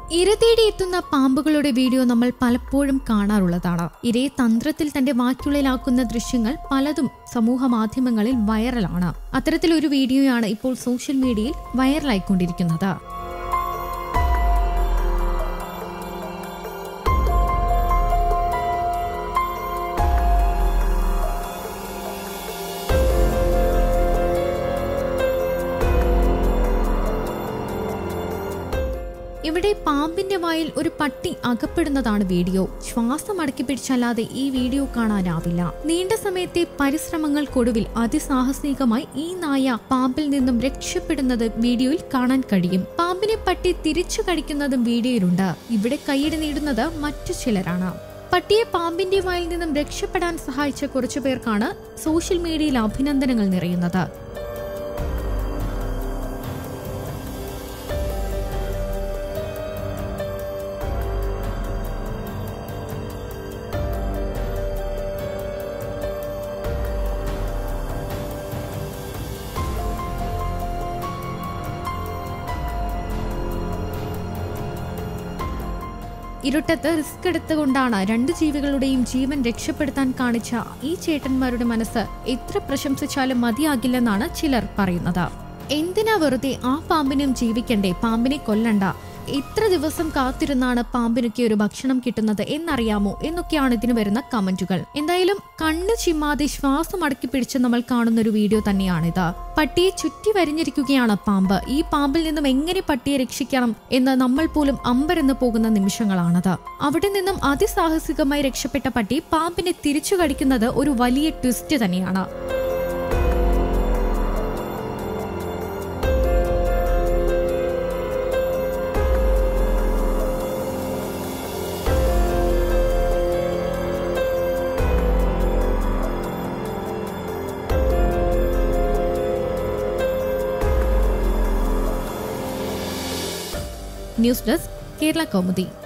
ഇര തേടി എത്തുന്ന പാമ്പുകളുടെ വീഡിയോ നമ്മൾ പലപ്പോഴും കാണാറുള്ളതാണ് ഇരയെ തന്ത്രത്തിൽ തന്റെ വാക്കുള്ളിലാക്കുന്ന ദൃശ്യങ്ങൾ പലതും സമൂഹ മാധ്യമങ്ങളിൽ വൈറലാണ് അത്തരത്തിലൊരു വീഡിയോയാണ് ഇപ്പോൾ സോഷ്യൽ മീഡിയയിൽ വൈറലായിക്കൊണ്ടിരിക്കുന്നത് ഇവിടെ പാമ്പിന്റെ വായിൽ ഒരു പട്ടി അകപ്പെടുന്നതാണ് വീഡിയോ ശ്വാസം അടക്കി പിടിച്ചല്ലാതെ ഈ വീഡിയോ കാണാനാവില്ല നീണ്ട സമയത്തെ പരിശ്രമങ്ങൾക്കൊടുവിൽ അതിസാഹസികമായി ഈ നായ പാമ്പിൽ നിന്നും രക്ഷപ്പെടുന്നത് വീഡിയോയിൽ കാണാൻ കഴിയും പാമ്പിനെ പട്ടി തിരിച്ചു കടിക്കുന്നതും വീഡിയോയിലുണ്ട് ഇവിടെ കൈയ്യടി നേടുന്നത് മറ്റു ചിലരാണ് പട്ടിയെ പാമ്പിന്റെ വായിൽ നിന്നും രക്ഷപ്പെടാൻ സഹായിച്ച കുറച്ചു പേർക്കാണ് സോഷ്യൽ മീഡിയയിൽ അഭിനന്ദനങ്ങൾ നിറയുന്നത് ഇരുട്ടത്ത് റിസ്ക് എടുത്തുകൊണ്ടാണ് രണ്ട് ജീവികളുടെയും ജീവൻ രക്ഷപ്പെടുത്താൻ കാണിച്ച ഈ ചേട്ടന്മാരുടെ മനസ്സ് എത്ര പ്രശംസിച്ചാലും മതിയാകില്ലെന്നാണ് ചിലർ പറയുന്നത് എന്തിനാ വെറുതെ ആ പാമ്പിനും ജീവിക്കണ്ടേ പാമ്പിനെ കൊല്ലണ്ട എത്ര ദിവസം കാത്തിരുന്നാണ് പാമ്പിനൊക്കെ ഒരു ഭക്ഷണം കിട്ടുന്നത് എന്നറിയാമോ എന്നൊക്കെയാണ് ഇതിന് വരുന്ന കമന്റുകൾ എന്തായാലും കണ്ണ് ചിമ്മാതെ ശ്വാസം അടക്കി പിടിച്ച് നമ്മൾ കാണുന്ന ഒരു വീഡിയോ തന്നെയാണിത് പട്ടിയെ ചുറ്റി വരിഞ്ഞിരിക്കുകയാണ് പാമ്പ് ഈ പാമ്പിൽ നിന്നും എങ്ങനെ പട്ടിയെ രക്ഷിക്കണം എന്ന് നമ്മൾ പോലും അമ്പരന്ന് പോകുന്ന നിമിഷങ്ങളാണത് അവിടെ നിന്നും അതിസാഹസികമായി രക്ഷപ്പെട്ട പട്ടി പാമ്പിനെ തിരിച്ചു കടിക്കുന്നത് ഒരു വലിയ ട്വിസ്റ്റ് തന്നെയാണ് ന്യൂസ് ഡെസ്ക് കേരള കൗമുദി